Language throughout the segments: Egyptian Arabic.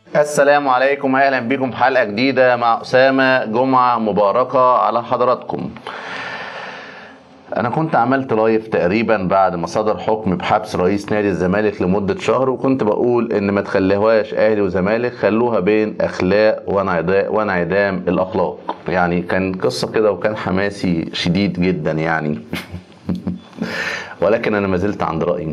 السلام عليكم اهلا بكم في حلقه جديده مع اسامه جمعه مباركه على حضراتكم انا كنت عملت لايف تقريبا بعد ما صدر حكم بحبس رئيس نادي الزمالك لمده شهر وكنت بقول ان ما تخليهاش اهلي وزمالك خلوها بين اخلاق وانعدا- وانعدام الاخلاق يعني كان قصه كده وكان حماسي شديد جدا يعني ولكن انا ما زلت عند رايي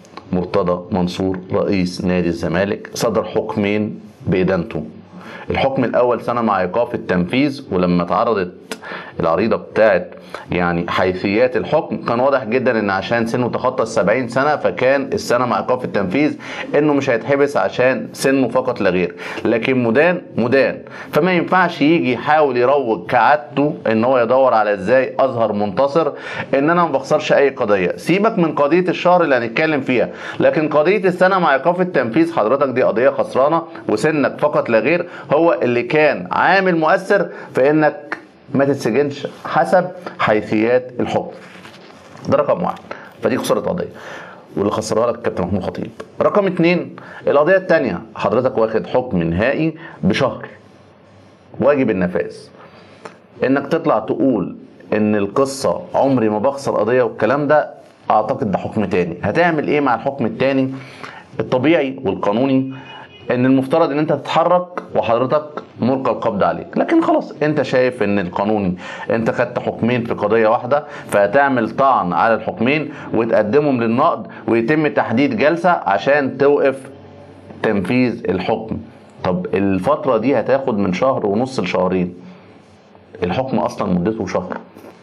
مرتضى منصور رئيس نادي الزمالك صدر حكمين بإدانته الحكم الأول سنة مع إيقاف التنفيذ ولما اتعرضت العريضة بتاعت يعني حيثيات الحكم كان واضح جدا ان عشان سنه تخطى السبعين سنة فكان السنة مع ايقاف التنفيذ انه مش هيتحبس عشان سنه فقط لا غير لكن مدان مدان فما ينفعش يجي يحاول يروج كعادته ان هو يدور على ازاي اظهر منتصر ان انا ما بخسرش اي قضية سيبك من قضية الشهر اللي هنتكلم فيها لكن قضية السنة مع ايقاف التنفيذ حضرتك دي قضية خسرانة وسنك فقط لا غير هو اللي كان عامل مؤثر في انك ما تتسجنش حسب حيثيات الحكم ده رقم واحد فدي خساره قضيه واللي خسرها لك الكابتن محمود خطيب رقم اتنين القضيه التانيه حضرتك واخد حكم نهائي بشهر واجب النفاذ انك تطلع تقول ان القصه عمري ما بخسر قضيه والكلام ده اعتقد ده حكم تاني هتعمل ايه مع الحكم التاني الطبيعي والقانوني ان المفترض ان انت تتحرك وحضرتك ملقى القبض عليك لكن خلاص انت شايف ان القانوني انت خدت حكمين في قضيه واحده فهتعمل طعن على الحكمين وتقدمهم للنقد ويتم تحديد جلسه عشان توقف تنفيذ الحكم طب الفتره دي هتاخد من شهر ونص لشهرين الحكم اصلا مدته شهر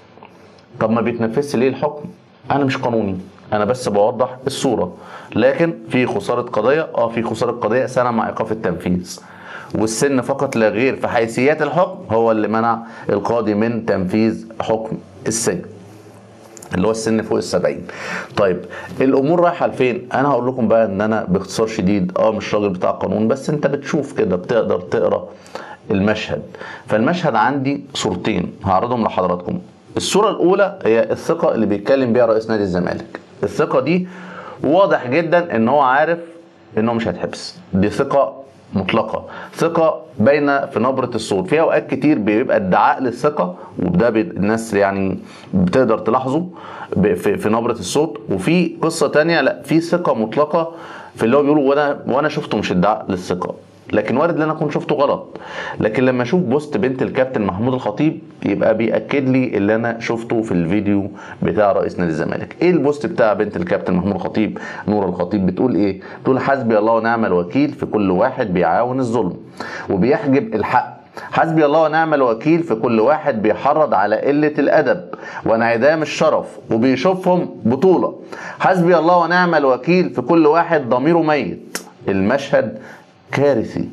طب ما بيتنفذش ليه الحكم انا مش قانوني انا بس بوضح الصوره لكن في خساره قضيه اه في خساره قضيه سنه مع ايقاف التنفيذ والسن فقط لا غير في حيثيات الحكم هو اللي منع القاضي من تنفيذ حكم السجن اللي هو السن فوق السبعين طيب الامور رايحه لفين انا هقول لكم بقى ان انا باختصار شديد اه مش راجل بتاع قانون بس انت بتشوف كده بتقدر تقرا المشهد فالمشهد عندي صورتين هعرضهم لحضراتكم الصوره الاولى هي الثقه اللي بيتكلم بيها رئيس نادي الزمالك الثقه دي واضح جدا ان هو عارف انه مش هيتحبس دي ثقه مطلقه ثقه باينه في نبره الصوت في اوقات كتير بيبقى ادعاء للثقه وده بي- الناس يعني بتقدر تلاحظه ب- في, في نبره الصوت وفي قصه تانية لا في ثقه مطلقه في اللي هو بيقوله وانا وانا شفته مش ادعاء للثقه لكن وارد ان انا اكون شفته غلط لكن لما اشوف بوست بنت الكابتن محمود الخطيب يبقى بياكد لي اللي انا شفته في الفيديو بتاع رئيس نادي الزمالك ايه البوست بتاع بنت الكابتن محمود الخطيب نور الخطيب بتقول ايه بتقول حسبي الله ونعم الوكيل في كل واحد بيعاون الظلم وبيحجب الحق حسبي الله ونعم الوكيل في كل واحد بيحرض على قلة الأدب وانعدام الشرف وبيشوفهم بطولة حسبي الله ونعم الوكيل في كل واحد ضميره ميت المشهد كارثي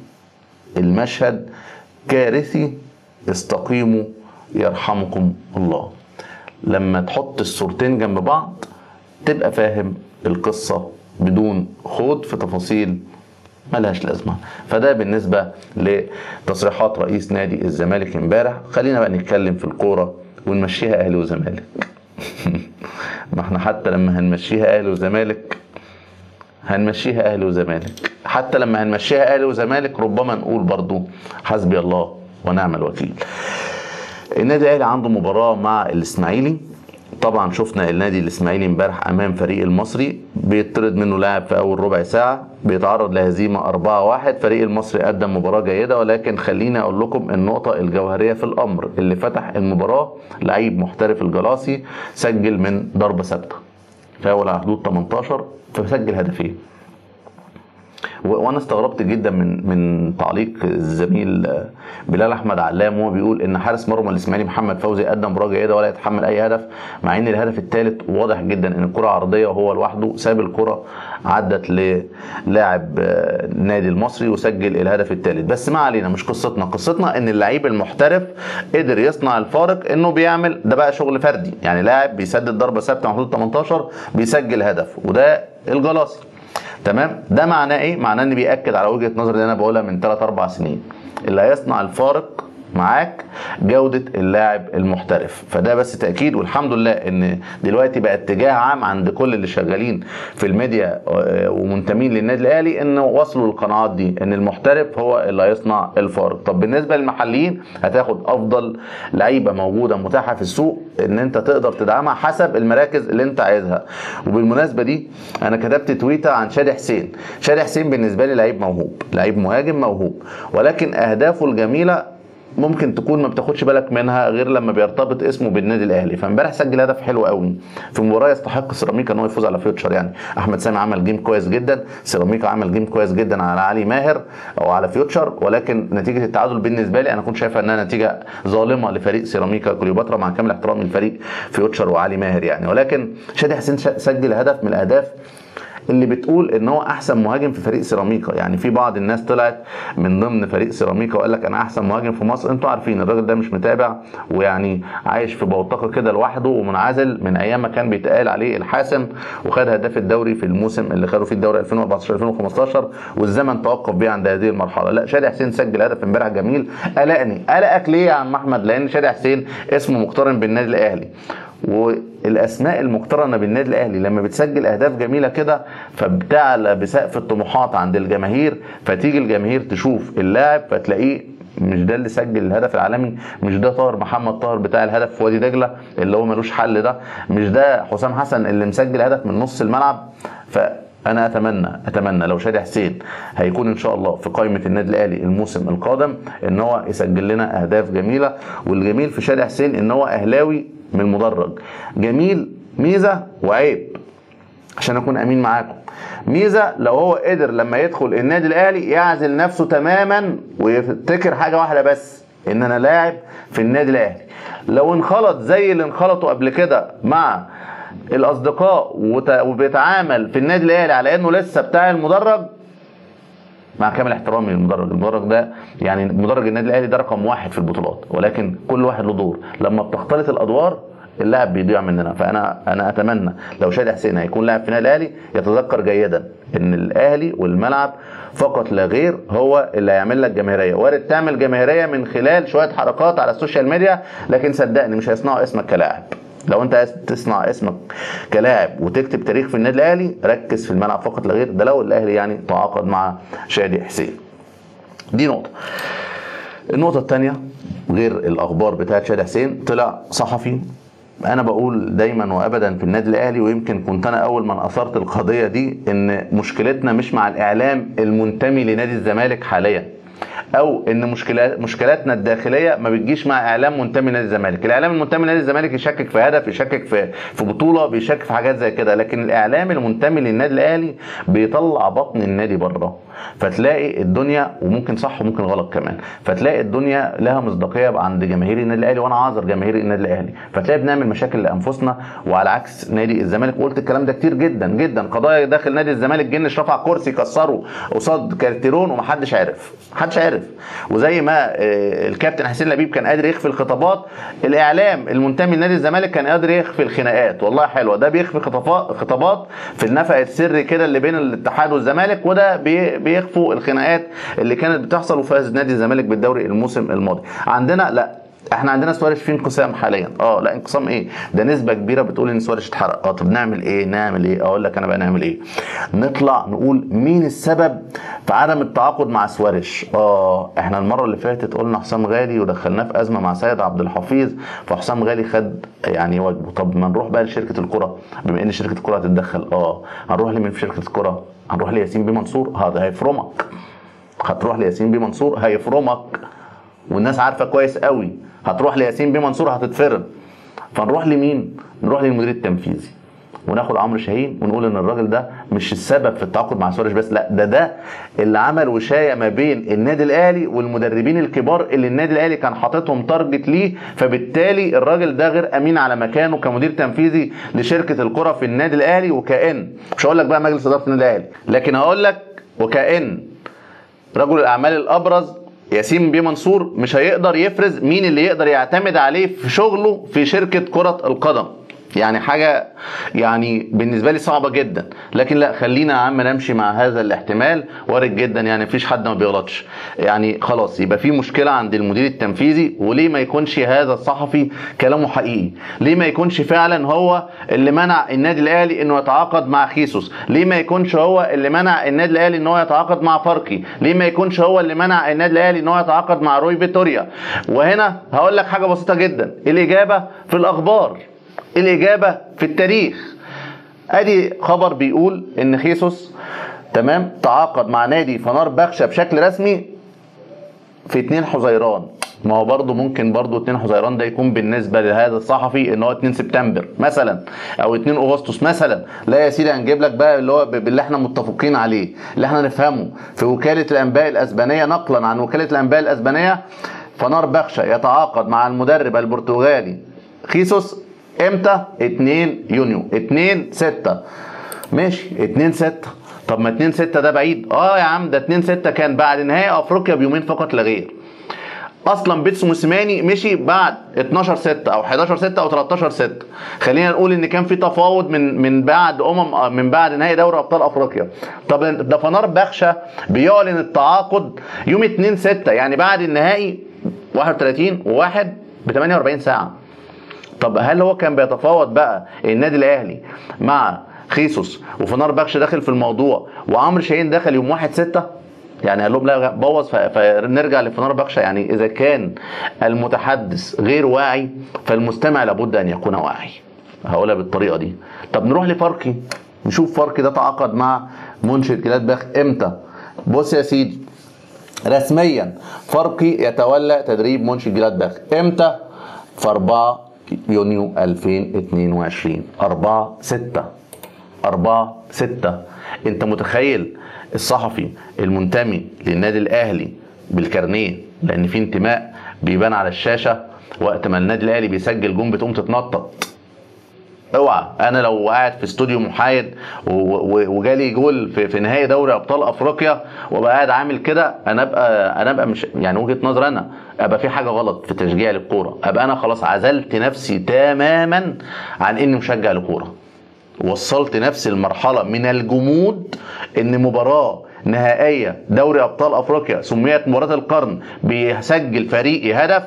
المشهد كارثي استقيموا يرحمكم الله لما تحط الصورتين جنب بعض تبقى فاهم القصة بدون خوض في تفاصيل ملهاش لازمة فده بالنسبة لتصريحات رئيس نادي الزمالك امبارح خلينا بقى نتكلم في الكورة ونمشيها اهلي وزمالك ما احنا حتى لما هنمشيها اهلي وزمالك هنمشيها اهلي وزمالك حتى لما هنمشيها اهلي وزمالك ربما نقول برضو حسبي الله ونعم الوكيل النادي الاهلي عنده مباراه مع الاسماعيلي طبعا شفنا النادي الاسماعيلي امبارح امام فريق المصري بيطرد منه لاعب في اول ربع ساعه بيتعرض لهزيمه 4-1 فريق المصري قدم مباراه جيده ولكن خليني اقول لكم النقطه الجوهريه في الامر اللي فتح المباراه لعيب محترف الجلاصي سجل من ضربه ثابته فاول على حدود 18 فسجل هدفين و- وانا استغربت جدا من من تعليق الزميل آه، بلال احمد علام وهو بيقول ان حارس مرمى الاسماعيلي محمد فوزي قدم مباراه جيده ولا يتحمل اي هدف مع ان الهدف الثالث واضح جدا ان الكره عرضيه وهو لوحده ساب الكره عدت للاعب آه، النادي المصري وسجل الهدف الثالث بس ما علينا مش قصتنا قصتنا ان اللعيب المحترف قدر يصنع الفارق انه بيعمل ده بقى شغل فردي يعني لاعب بيسدد ضربه ثابته على حدود 18 بيسجل هدف وده الجلاصي تمام ده معناه ايه معناه ان بياكد على وجهه نظري اللي انا بقولها من 3 4 سنين اللي هيصنع الفارق معاك جودة اللاعب المحترف فده بس تأكيد والحمد لله ان دلوقتي بقى اتجاه عام عند كل اللي شغالين في الميديا آه، ومنتمين للنادي الاهلي ان وصلوا للقناعات دي ان المحترف هو اللي هيصنع الفارق طب بالنسبة للمحليين هتاخد افضل لعيبة موجودة متاحة في السوق ان انت تقدر تدعمها حسب المراكز اللي انت عايزها وبالمناسبة دي انا كتبت تويتر عن شادي حسين شادي حسين بالنسبة لي لعيب موهوب لعيب مهاجم موهوب ولكن اهدافه الجميلة ممكن تكون ما بتاخدش بالك منها غير لما بيرتبط اسمه بالنادي الاهلي فامبارح سجل هدف حلو قوي في مباراه يستحق سيراميكا ان هو يفوز على فيوتشر يعني احمد سامي عمل جيم كويس جدا سيراميكا عمل جيم كويس جدا على علي ماهر او على فيوتشر ولكن نتيجه التعادل بالنسبه لي انا كنت شايفها انها نتيجه ظالمه لفريق سيراميكا كليوباترا مع كامل احترامي لفريق فيوتشر وعلي ماهر يعني ولكن شادي حسين سجل هدف من الاهداف اللي بتقول ان هو احسن مهاجم في فريق سيراميكا يعني في بعض الناس طلعت من ضمن فريق سيراميكا وقال لك انا احسن مهاجم في مصر انتوا عارفين الراجل ده مش متابع ويعني عايش في بوتقه كده لوحده ومنعزل من ايام ما كان بيتقال عليه الحاسم وخد هداف الدوري في الموسم اللي خدوا فيه الدوري 2014 2015 والزمن توقف بيه عند هذه المرحله لا شادي حسين سجل هدف امبارح جميل قلقني قلقك ليه يا عم احمد لان شادي حسين اسمه مقترن بالنادي الاهلي والاسماء المقترنه بالنادي الاهلي لما بتسجل اهداف جميله كده فبتعلى بسقف الطموحات عند الجماهير فتيجي الجماهير تشوف اللاعب فتلاقيه مش ده اللي سجل الهدف العالمي مش ده طاهر محمد طاهر بتاع الهدف في وادي دجله اللي هو ملوش حل ده مش ده حسام حسن اللي مسجل هدف من نص الملعب ف انا اتمنى اتمنى لو شادي حسين هيكون ان شاء الله في قائمه النادي الاهلي الموسم القادم ان هو يسجل لنا اهداف جميله والجميل في شادي حسين ان هو اهلاوي من المدرج جميل ميزه وعيب عشان اكون امين معاكم ميزه لو هو قدر لما يدخل النادي الاهلي يعزل نفسه تماما ويفتكر حاجه واحده بس ان انا لاعب في النادي الاهلي لو انخلط زي اللي انخلطوا قبل كده مع الاصدقاء وبيتعامل في النادي الاهلي على انه لسه بتاع المدرج مع كامل احترامي للمدرج المدرج ده يعني مدرج النادي الاهلي ده رقم واحد في البطولات ولكن كل واحد له دور لما بتختلط الادوار اللاعب بيضيع مننا فانا انا اتمنى لو شادي حسين هيكون لاعب في النادي الاهلي يتذكر جيدا ان الاهلي والملعب فقط لا غير هو اللي هيعمل لك جماهيريه وارد تعمل جماهيريه من خلال شويه حركات على السوشيال ميديا لكن صدقني مش هيصنعوا اسمك كلاعب لو انت عايز تصنع اسمك كلاعب وتكتب تاريخ في النادي الاهلي ركز في الملعب فقط لا غير ده لو الاهلي يعني تعاقد مع شادي حسين دي نقطه النقطه الثانيه غير الاخبار بتاعت شادي حسين طلع صحفي انا بقول دايما وابدا في النادي الاهلي ويمكن كنت انا اول من اثرت القضيه دي ان مشكلتنا مش مع الاعلام المنتمي لنادي الزمالك حاليا او ان مشكلات مشكلاتنا الداخليه ما بتجيش مع اعلام منتمي لنادي الزمالك الاعلام المنتمي لنادي الزمالك يشكك في هدف يشكك في في بطوله بيشكك في حاجات زي كده لكن الاعلام المنتمي للنادي الاهلي بيطلع بطن النادي بره فتلاقي الدنيا وممكن صح وممكن غلط كمان فتلاقي الدنيا لها مصداقيه عند جماهير النادي الاهلي وانا عاذر جماهير النادي الاهلي فتلاقي بنعمل مشاكل لانفسنا وعلى عكس نادي الزمالك وقلت الكلام ده كتير جدا جدا قضايا داخل نادي الزمالك جنش رفع كرسي كسره قصاد كارتيرون ومحدش عرف محدش عرف وزي ما آه، الكابتن حسين لبيب كان قادر يخفي الخطابات الاعلام المنتمي لنادي الزمالك كان قادر يخفي الخناقات والله حلوه ده بيخفي خطابات في النفق السري كده اللي بين الاتحاد والزمالك وده بيخفوا الخناقات اللي كانت بتحصل وفاز نادي الزمالك بالدوري الموسم الماضي عندنا لا احنا عندنا سوارش في انقسام حاليا اه لا انقسام ايه ده نسبه كبيره بتقول ان سوارش اتحرق اه طب نعمل ايه نعمل ايه اقول لك انا بقى نعمل ايه نطلع نقول مين السبب في عدم التعاقد مع سوارش اه احنا المره اللي فاتت قلنا حسام غالي ودخلناه في ازمه مع سيد عبد الحفيظ فحسام غالي خد يعني واجبه طب ما نروح بقى لشركه الكره بما ان شركه الكره هتتدخل اه هنروح لمين في شركه الكره هنروح لياسين بيه منصور هذا هيفرمك هتروح لياسين بيه منصور هيفرمك والناس عارفه كويس قوي هتروح لياسين بيه منصور هتتفرم فنروح لمين نروح للمدير التنفيذي وناخد عمرو شاهين ونقول ان الراجل ده مش السبب في التعاقد مع سواريش بس لا ده ده اللي عمل وشايه ما بين النادي الاهلي والمدربين الكبار اللي النادي الاهلي كان حاططهم تارجت ليه فبالتالي الراجل ده غير امين على مكانه كمدير تنفيذي لشركه الكره في النادي الاهلي وكان مش هقول لك بقى مجلس اداره النادي الاهلي لكن هقول لك وكان رجل الاعمال الابرز ياسين بيه منصور مش هيقدر يفرز مين اللي يقدر يعتمد عليه في شغله في شركه كره القدم يعني حاجه يعني بالنسبه لي صعبه جدا لكن لا خلينا يا عم نمشي مع هذا الاحتمال وارد جدا يعني مفيش حد ما بيغلطش يعني خلاص يبقى في مشكله عند المدير التنفيذي وليه ما يكونش هذا الصحفي كلامه حقيقي ليه ما يكونش فعلا هو اللي منع النادي الاهلي انه يتعاقد مع خيسوس ليه ما يكونش هو اللي منع النادي الاهلي ان هو يتعاقد مع فاركي ليه ما يكونش هو اللي منع النادي الاهلي ان هو يتعاقد مع روي فيتوريا وهنا هقول لك حاجه بسيطه جدا الاجابه في الاخبار الاجابه في التاريخ ادي خبر بيقول ان خيسوس تمام تعاقد مع نادي فنار بخشة بشكل رسمي في 2 حزيران ما هو برضه ممكن برضه 2 حزيران ده يكون بالنسبه لهذا الصحفي ان هو 2 سبتمبر مثلا او 2 اغسطس مثلا لا يا سيدي هنجيب لك بقى اللي هو باللي احنا متفقين عليه اللي احنا نفهمه في وكاله الانباء الاسبانيه نقلا عن وكاله الانباء الاسبانيه فنار بخشة يتعاقد مع المدرب البرتغالي خيسوس امتى 2 يونيو 2 6 ماشي 2 6 طب ما 2 6 ده بعيد اه يا عم ده 2 6 كان بعد نهائي افريقيا بيومين فقط لا غير اصلا بيتسو موسيماني مشي بعد 12 6 او 11 6 او 13 6 خلينا نقول ان كان في تفاوض من من بعد امم من بعد نهائي دوري ابطال افريقيا طب ده فنار بخشة بيعلن التعاقد يوم 2 6 يعني بعد النهائي 31 و1 ب 48 ساعه طب هل هو كان بيتفاوض بقى النادي الاهلي مع خيسوس وفنار بخش داخل في الموضوع وعمرو شاهين دخل يوم 1 6 يعني قال لهم لا بوظ ف- فنرجع لفنار بخشة يعني اذا كان المتحدث غير واعي فالمستمع لابد ان يكون واعي هقولها بالطريقه دي طب نروح لفاركي نشوف فاركي ده تعاقد مع منشئ جلادباخ امتى بص يا سيدي رسميا فاركي يتولى تدريب منشئ جلادباخ امتى في 4 يونيو 2022 4 6 4 6 انت متخيل الصحفي المنتمي للنادي الاهلي بالكارنيه لان في انتماء بيبان على الشاشه وقت ما النادي الاهلي بيسجل جون بتقوم تتنطط اوعى انا لو قاعد في استوديو محايد و- و- وجالي جول في, في نهائي دوري ابطال افريقيا وابقى قاعد عامل كده انا ابقى انا ابقى مش يعني وجهه نظر انا ابقى في حاجه غلط في تشجيعي للكوره ابقى انا خلاص عزلت نفسي تماما عن اني مشجع لكوره وصلت نفسي لمرحله من الجمود ان مباراه نهائيه دوري ابطال افريقيا سميت مباراه القرن بيسجل فريقي هدف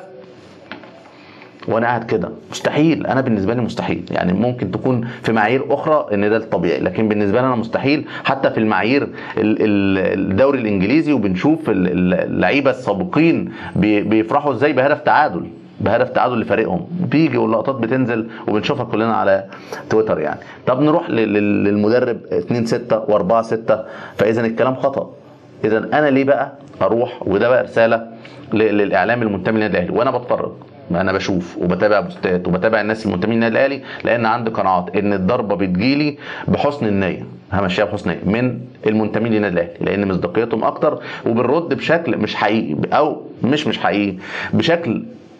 وانا قاعد كده مستحيل انا بالنسبه لي مستحيل يعني ممكن تكون في معايير اخرى ان ده الطبيعي لكن بالنسبه لي انا مستحيل حتى في المعايير ال- ال- الدوري الانجليزي وبنشوف ال- ال- اللعيبه السابقين بي- بيفرحوا ازاي بهدف تعادل بهدف تعادل لفريقهم بيجي واللقطات بتنزل وبنشوفها كلنا على تويتر يعني طب نروح لل- لل- للمدرب 2 6 و4 6 فاذا الكلام خطا اذا انا ليه بقى اروح وده بقى رساله ل- للاعلام المنتمي للنادي الاهلي وانا بتفرج انا بشوف وبتابع بوستات وبتابع الناس المنتمين للنادي الاهلي لان عندي قناعات ان الضربه بتجيلي بحسن النيه همشيها بحسن نيه من المنتمين للنادي الاهلي لان مصداقيتهم اكتر وبنرد بشكل مش حقيقي او مش مش حقيقي بشكل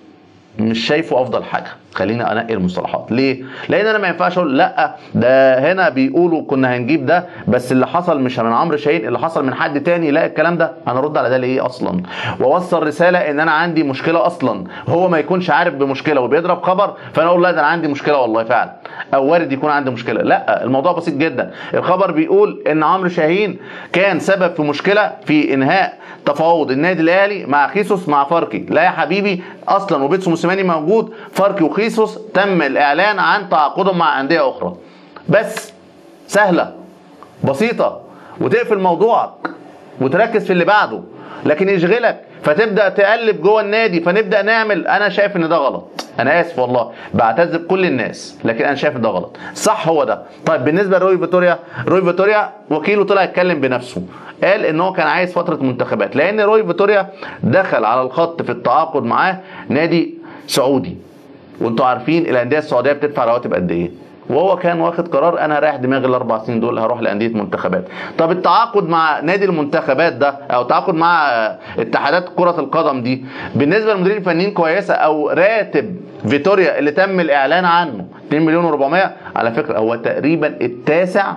مش شايفه افضل حاجه خليني انقي المصطلحات ليه لان انا ما ينفعش اقول لا ده هنا بيقولوا كنا هنجيب ده بس اللي حصل مش من عمرو شاهين اللي حصل من حد تاني لا الكلام ده انا ارد على ده ليه اصلا واوصل رساله ان انا عندي مشكله اصلا هو ما يكونش عارف بمشكله وبيضرب خبر فانا اقول لا ده انا عندي مشكله والله فعلا او وارد يكون عندي مشكله لا الموضوع بسيط جدا الخبر بيقول ان عمرو شاهين كان سبب في مشكله في انهاء تفاوض النادي الاهلي مع خيسوس مع فاركي لا يا حبيبي اصلا وبيتسو موسيماني موجود فاركي وخيسوس تم الاعلان عن تعاقدهم مع انديه اخرى بس سهله بسيطه وتقفل موضوعك وتركز في اللي بعده لكن يشغلك فتبدا تقلب جوه النادي فنبدا نعمل انا شايف ان ده غلط انا اسف والله بعتذر بكل الناس لكن انا شايف ان ده غلط صح هو ده طيب بالنسبه لروي فيتوريا روي فيتوريا وكيله طلع يتكلم بنفسه قال ان هو كان عايز فتره منتخبات لان روي فيتوريا دخل على الخط في التعاقد معاه نادي سعودي وانتوا عارفين الانديه السعوديه بتدفع رواتب قد ايه وهو كان واخد قرار انا رايح دماغي الاربع سنين دول هروح لانديه منتخبات طب التعاقد مع نادي المنتخبات ده او التعاقد مع اتحادات كره القدم دي بالنسبه للمديرين الفنيين كويسه او راتب فيتوريا اللي تم الاعلان عنه 2 مليون و400 على فكره هو تقريبا التاسع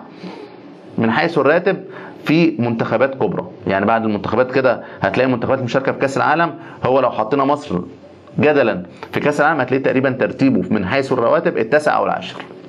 من حيث الراتب في منتخبات كبرى يعني بعد المنتخبات كده هتلاقي منتخبات مشاركه في كاس العالم هو لو حطينا مصر جدلا في كاس العالم هتلاقيه تقريبا ترتيبه من حيث الرواتب التاسع او العاشر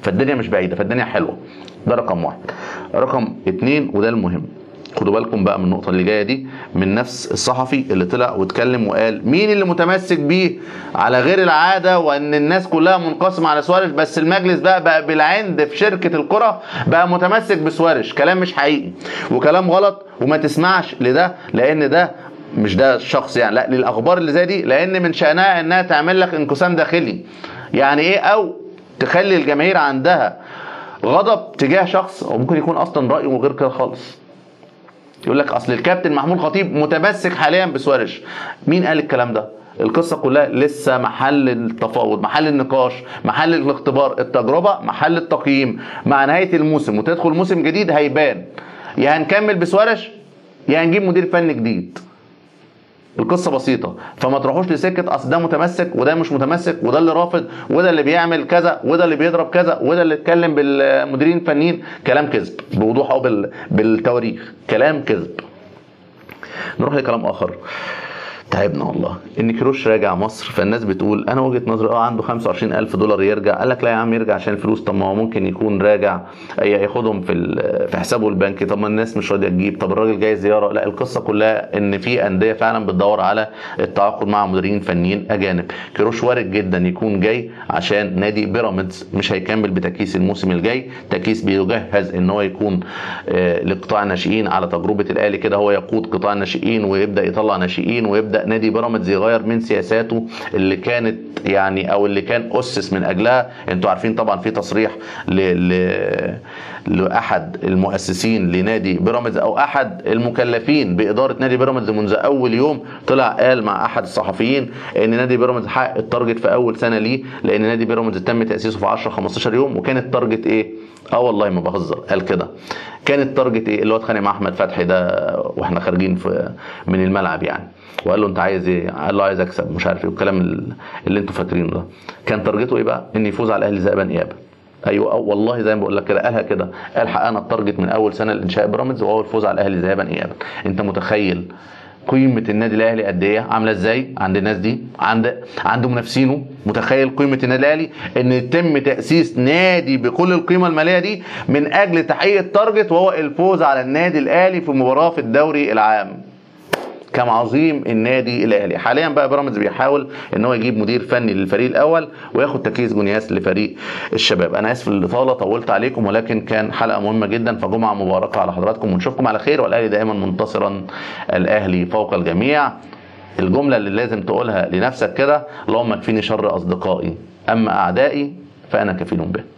فالدنيا مش بعيده فالدنيا حلوه ده رقم واحد رقم اتنين وده المهم خدوا بالكم بقى من النقطة اللي جاية دي من نفس الصحفي اللي طلع واتكلم وقال مين اللي متمسك بيه على غير العادة وان الناس كلها منقسمة على سوارش بس المجلس بقى بقى بالعند في شركة الكرة بقى متمسك بسوارش كلام مش حقيقي وكلام غلط وما تسمعش لده لان ده مش ده الشخص يعني لا للاخبار اللي زي دي لان من شأنها انها تعمل لك انقسام داخلي يعني ايه او تخلي الجماهير عندها غضب تجاه شخص وممكن يكون اصلا رايه غير كده خالص يقول لك اصل الكابتن محمود خطيب متمسك حاليا بسوارش مين قال الكلام ده القصه كلها لسه محل التفاوض محل النقاش محل الاختبار التجربه محل التقييم مع نهايه الموسم وتدخل موسم جديد هيبان يا هنكمل بسوارش يا هنجيب مدير فني جديد القصه بسيطه فما تروحوش لسكه اصل ده متمسك وده مش متمسك وده اللي رافض وده اللي بيعمل كذا وده اللي بيضرب كذا وده اللي اتكلم بالمديرين الفنيين كلام كذب بوضوح او بال... بالتواريخ كلام كذب نروح لكلام اخر تعبنا والله ان كيروش راجع مصر فالناس بتقول انا وجهه نظري اه عنده 25 الف دولار يرجع قال لك لا يا عم يرجع عشان الفلوس طب ما هو ممكن يكون راجع ياخدهم في ال- في حسابه البنكي طب ما الناس مش راضيه تجيب طب الراجل جاي زياره لا القصه كلها ان في انديه فعلا بتدور على التعاقد مع مديرين فنيين اجانب كيروش وارد جدا يكون جاي عشان نادي بيراميدز مش هيكمل بتكيس الموسم الجاي تكيس بيجهز ان هو يكون آه، لقطاع الناشئين على تجربه الاهلي كده هو يقود قطاع الناشئين ويبدا يطلع ناشئين ويبدا نادي بيراميدز يغير من سياساته اللي كانت يعني او اللي كان اسس من اجلها انتوا عارفين طبعا في تصريح ل... ل... لاحد المؤسسين لنادي بيراميدز او احد المكلفين باداره نادي بيراميدز منذ اول يوم طلع قال مع احد الصحفيين ان نادي بيراميدز حقق التارجت في اول سنه ليه لان نادي بيراميدز تم تاسيسه في 10 15 يوم وكان التارجت ايه اه والله ما بهزر قال كده كان التارجت ايه اللي هو اتخانق مع احمد فتحي ده واحنا خارجين في من الملعب يعني وقال له انت عايز ايه قال له عايز اكسب مش عارف ايه والكلام ال- اللي انتوا فاكرينه ده كان تارجته ايه بقى ان يفوز على الاهلي ذهابا ايابا ايوه أو والله زي ما بقول لك كده قالها كده قال حققنا التارجت من اول سنه لانشاء بيراميدز وهو الفوز على الاهلي ذهابا ايابا انت متخيل قيمة النادي الأهلي قد إيه؟ عاملة إزاي؟ عند الناس دي، عند عند منافسينه، متخيل قيمة النادي الأهلي؟ إن يتم تأسيس نادي بكل القيمة المالية دي من أجل تحقيق التارجت وهو الفوز على النادي الأهلي في مباراة في الدوري العام. كم عظيم النادي الاهلي حاليا بقى بيراميدز بيحاول ان هو يجيب مدير فني للفريق الاول وياخد تكيس جونياس لفريق الشباب انا اسف للاطاله طولت عليكم ولكن كان حلقه مهمه جدا فجمعه مباركه على حضراتكم ونشوفكم على خير والاهلي دائما منتصرا الاهلي فوق الجميع الجمله اللي لازم تقولها لنفسك كده اللهم اكفيني شر اصدقائي اما اعدائي فانا كفيل به